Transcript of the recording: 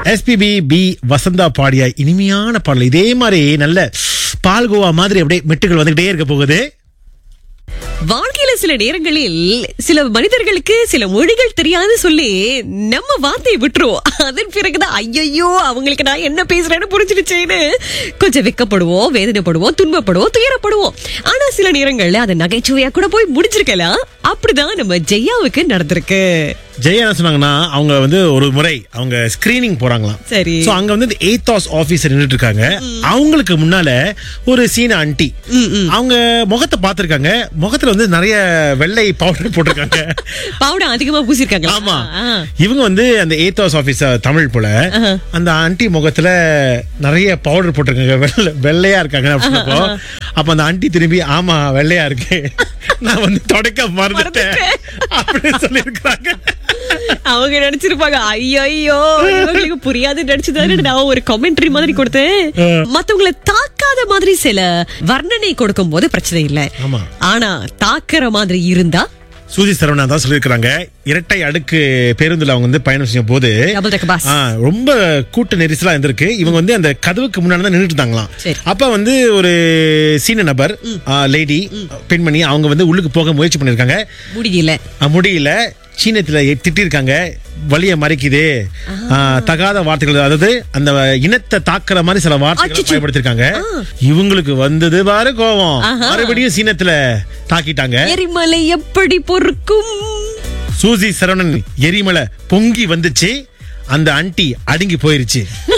SPB B Vasantha பாடிய இனிமையான பாடல் இதே மாதிரி நல்ல பால்கோவா மாதிரி அப்படியே மெட்டுகள் வந்துகிட்டே இருக்க போகுது வாழ்க்கையில சில நேரங்களில் சில மனிதர்களுக்கு சில மொழிகள் தெரியாது சொல்லி நம்ம வார்த்தையை விட்டுருவோம் அதன் பிறகுதான் ஐயையோ அவங்களுக்கு நான் என்ன பேசுறேன்னு புரிஞ்சிடுச்சேன்னு கொஞ்சம் வெக்கப்படுவோம் வேதனைப்படுவோம் துன்பப்படுவோம் துயரப்படுவோம் ஆனா சில நேரங்கள்ல அதை நகைச்சுவையா கூட போய் முடிச்சிருக்கலாம் அப்படிதான் நம்ம ஜெயாவுக்கு நடந்திருக்கு ஜெயா என்ன சொன்னாங்கன்னா அவங்க வந்து ஒரு முறை அவங்க ஸ்கிரீனிங் போறாங்களாம் சரி. சோ அங்க வந்து எய்தாஸ் ஆபீசர் நின்னுட்டு இருக்காங்க அவங்களுக்கு முன்னால ஒரு சீன ஆண்டி அவங்க முகத்தை பார்த்திருக்காங்க முகத்துல வந்து நிறைய வெள்ளை பவுடர் போட்டிருக்காங்க பவுடர் அதிகமா பூசிருக்காங்க ஆமா இவங்க வந்து அந்த ஏத்தாஸ் ஆபீசர் தமிழ் போல அந்த ஆண்டி முகத்துல நிறைய பவுடர் போட்டிருக்காங்க வெள்ளை வெள்ளையா இருக்காங்க அப்படின்னப்போ அப்ப அந்த ஆண்டி திரும்பி ஆமா வெள்ளையா இருக்கு நான் வந்து தொடக்க மறந்துட்டேன் அப்படின்னு சொல்லியிருக்காங்க அவங்க நினைச்சிருப்பாங்க ஐயோ இவங்களுக்கு புரியாது நினைச்சுதானே நான் ஒரு கமெண்ட்ரி மாதிரி கொடுத்தேன் மத்தவங்களை தாக்காத மாதிரி சில வர்ணனை கொடுக்கும் போது பிரச்சனை இல்ல ஆமா. ஆனா தாக்குற மாதிரி இருந்தா சூதி சரவணா தான் சொல்லியிருக்கிறாங்க இரட்டை அடுக்கு பேருந்துல அவங்க வந்து பயணம் செய்யும் போது Double decker bus. ஆ, ரொம்ப கூட்ட நெரிசலா இருந்திருக்கு இவங்க வந்து அந்த கதவுக்கு முன்னாடி தான் நின்றுட்டு இருந்தாங்களாம் சரி. அப்ப வந்து ஒரு சீன நபர் லேடி பெண்மணி அவங்க வந்து உள்ளுக்கு போக முயற்சி பண்ணிருக்காங்க முடியல அஹ் முடியல சீனத்துல எ- திட்டிருக்காங்க வழிய மறைக்குது ஆஹ் தகாத வார்த்தைகள் அதாவது அந்த இனத்தை தாக்குற மாதிரி சில வார்த்தைகள் அச்சச்சோ. பயன்படுத்திருக்காங்க இவங்களுக்கு வந்தது பாரு கோவம் மறுபடியும் சீனத்துல தாக்கிட்டாங்க எரிமலை எப்படி பொறுக்கும் சூசி சரவணன் எரிமலை பொங்கி வந்துச்சு அந்த அண்டி அடங்கி போயிருச்சு